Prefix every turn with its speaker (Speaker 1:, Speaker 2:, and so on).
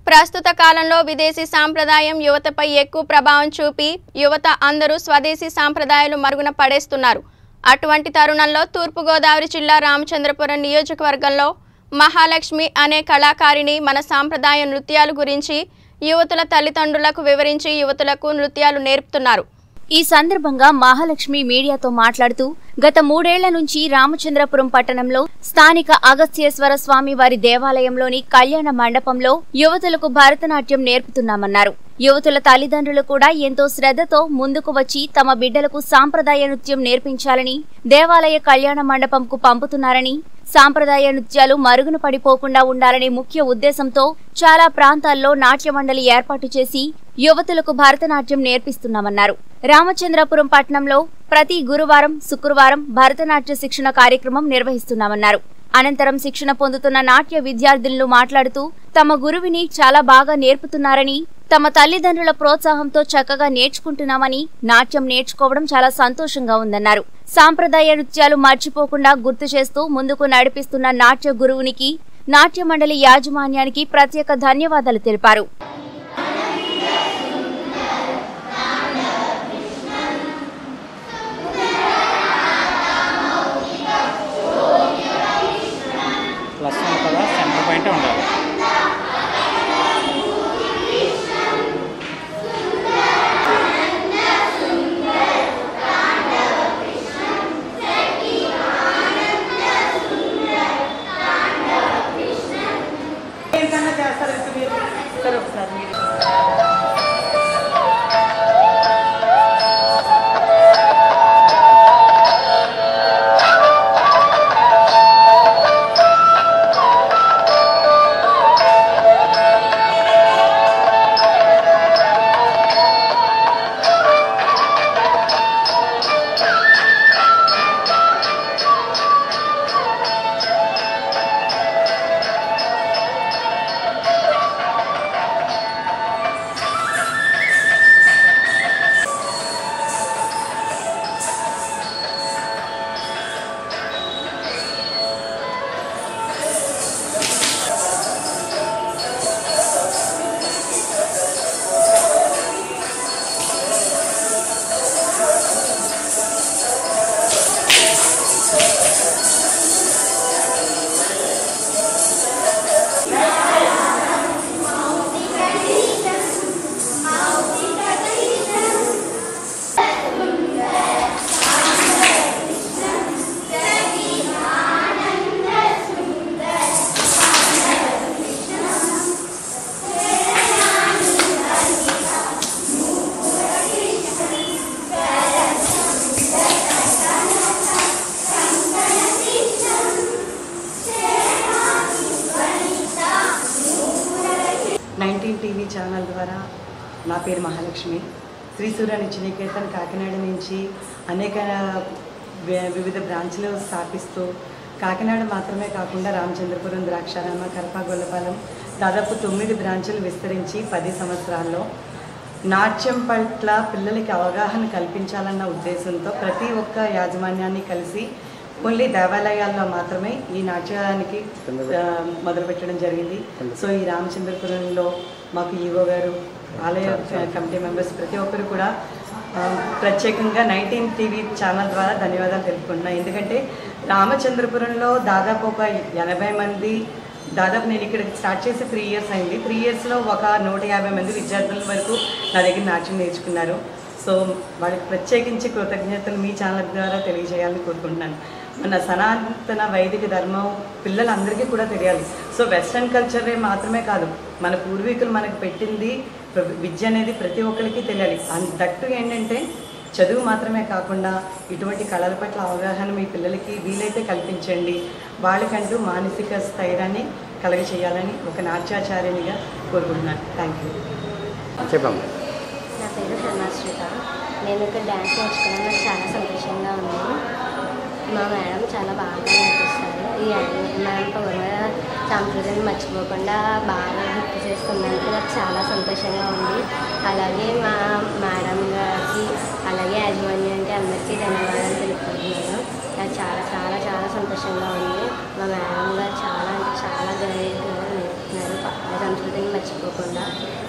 Speaker 1: ప్రస్తుత కాలంలో విదేశీ సాంప్రదాయం యువతపై ఎక్కువ ప్రభావం చూపి యువత అందరూ స్వదేశీ సాంప్రదాయాలు మరుగున పడేస్తున్నారు అటువంటి తరుణంలో తూర్పుగోదావరి జిల్లా రామచంద్రపురం నియోజకవర్గంలో మహాలక్ష్మి అనే కళాకారిణి మన సాంప్రదాయ నృత్యాల గురించి యువతుల తల్లిదండ్రులకు వివరించి యువతులకు నృత్యాలు నేర్పుతున్నారు
Speaker 2: ఈ సందర్భంగా మహాలక్ష్మి మీడియాతో మాట్లాడుతూ గత మూడేళ్ల నుంచి రామచంద్రపురం పట్టణంలో స్థానిక అగస్త్యేశ్వర స్వామి వారి దేవాలయంలోని కళ్యాణ మండపంలో యువతులకు భరతనాట్యం నేర్పుతున్నామన్నారు యువతుల తల్లిదండ్రులు కూడా ఎంతో శ్రద్ధతో ముందుకు వచ్చి తమ బిడ్డలకు సాంప్రదాయ నృత్యం నేర్పించాలని దేవాలయ కళ్యాణ మండపంకు పంపుతున్నారని సాంప్రదాయ నృత్యాలు మరుగున పడిపోకుండా ఉండాలనే ముఖ్య ఉద్దేశంతో చాలా ప్రాంతాల్లో నాట్య మండలి ఏర్పాటు చేసి యువతులకు భరతనాట్యం నేర్పిస్తున్నామన్నారు రామచంద్రపురం పట్టణంలో ప్రతి గురువారం శుక్రవారం భరతనాట్య శిక్షణ కార్యక్రమం నిర్వహిస్తున్నామన్నారు అనంతరం శిక్షణ పొందుతున్న నాట్య విద్యార్థులు మాట్లాడుతూ తమ గురువిని చాలా బాగా నేర్పుతున్నారని తమ తల్లిదండ్రుల ప్రోత్సాహంతో చక్కగా నేర్చుకుంటున్నామని నాట్యం నేర్చుకోవడం చాలా సంతోషంగా ఉందన్నారు సాంప్రదాయ నృత్యాలు మర్చిపోకుండా గుర్తు చేస్తూ ముందుకు నడిపిస్తున్న నాట్య గురువునికి నాట్య మండలి యాజమాన్యానికి ప్రత్యేక ధన్యవాదాలు తెలిపారు
Speaker 3: ప్లస్ ఉంది కదా సెంటర్ పాయింటే ఉండాలి
Speaker 4: ఏంటన్నా చేస్తారు ఇంకా మీరు సరే ఒకసారి మీరు నైన్టీన్ టీవీ ఛానల్ ద్వారా నా పేరు మహాలక్ష్మి శ్రీ సూర్య నిత్యనికేతన్ కాకినాడ నుంచి అనేక వి- వివిధ బ్రాంచ్లు స్థాపిస్తూ కాకినాడ మాత్రమే కాకుండా రామచంద్రపురం ద్రాక్షారామ కరప గొల్లపాలెం దాదాపు తొమ్మిది బ్రాంచులు విస్తరించి పది సంవత్సరాల్లో నాట్యం పట్ల పిల్లలకి అవగాహన కల్పించాలన్న ఉద్దేశంతో ప్రతి ఒక్క యాజమాన్యాన్ని కలిసి ఓన్లీ దేవాలయాల్లో మాత్రమే ఈ నాట్యానికి ఆ, మొదలుపెట్టడం జరిగింది సో ఈ రామచంద్రపురంలో మాకు ఈవో గారు ఆలయ కమిటీ మెంబర్స్ ప్రతి ఒక్కరు కూడా ఆ, ప్రత్యేకంగా నైన్టీన్ టీవీ ఛానల్ ద్వారా ధన్యవాదాలు తెలుపుకుంటున్నాను ఎందుకంటే రామచంద్రపురంలో దాదాపు ఒక ఎనభై మంది దాదాపు నేను ఇక్కడ స్టార్ట్ చేసి త్రీ ఇయర్స్ అయింది త్రీ ఇయర్స్లో ఒక నూట యాభై మంది విద్యార్థుల వరకు నా దగ్గర నాట్యం నేర్చుకున్నారు సో వాళ్ళకి ప్రత్యేకించి కృతజ్ఞతలు మీ ఛానల్ ద్వారా తెలియజేయాలని కోరుకుంటున్నాను మన సనాతన వైదిక ధర్మం పిల్లలందరికీ కూడా తెలియాలి సో వెస్ట్రన్ కల్చరే మాత్రమే కాదు మన పూర్వీకులు మనకు పెట్టింది ప్ర- విద్య అనేది ప్రతి ఒక్కరికి తెలియాలి అన్- దట్టు ఏంటంటే చదువు మాత్రమే కాకుండా ఇటువంటి కళల పట్ల అవగాహన మీ పిల్లలకి వీలైతే కల్పించండి వాళ్ళకంటూ మానసిక స్థైర్యాన్ని కలగచేయాలని ఒక నాట్యాచార్యునిగా కోరుకుంటున్నాను థ్యాంక్ యూ
Speaker 3: చెప్పమ్మా
Speaker 5: నా పేరు హర్నాశ్రిత నేను ఇక్కడ డ్యాన్స్ నేర్చుకోవడం నాకు చాలా సంతోషంగా ఉంది మా మేడం చాలా బాగా నేర్పిస్తారు ఈ మేడం పౌర సాంస్కృతిని మర్చిపోకుండా బాగా గుర్తు చేస్తున్నందుకు నాకు చాలా సంతోషంగా ఉంది అలాగే మా మేడం గారికి అలాగే యాజమాన్యానికి అందరికీ ధన్యవాదాలు తెలుపుకుంటున్నాను నాకు చాలా చాలా చాలా సంతోషంగా ఉంది మా మేడం గారు చాలా అంటే చాలా గ్రేట్గా నేర్పుతున్నారు నేర్పిస్తున్నారు ప- సంస్కృతిని మర్చిపోకుండా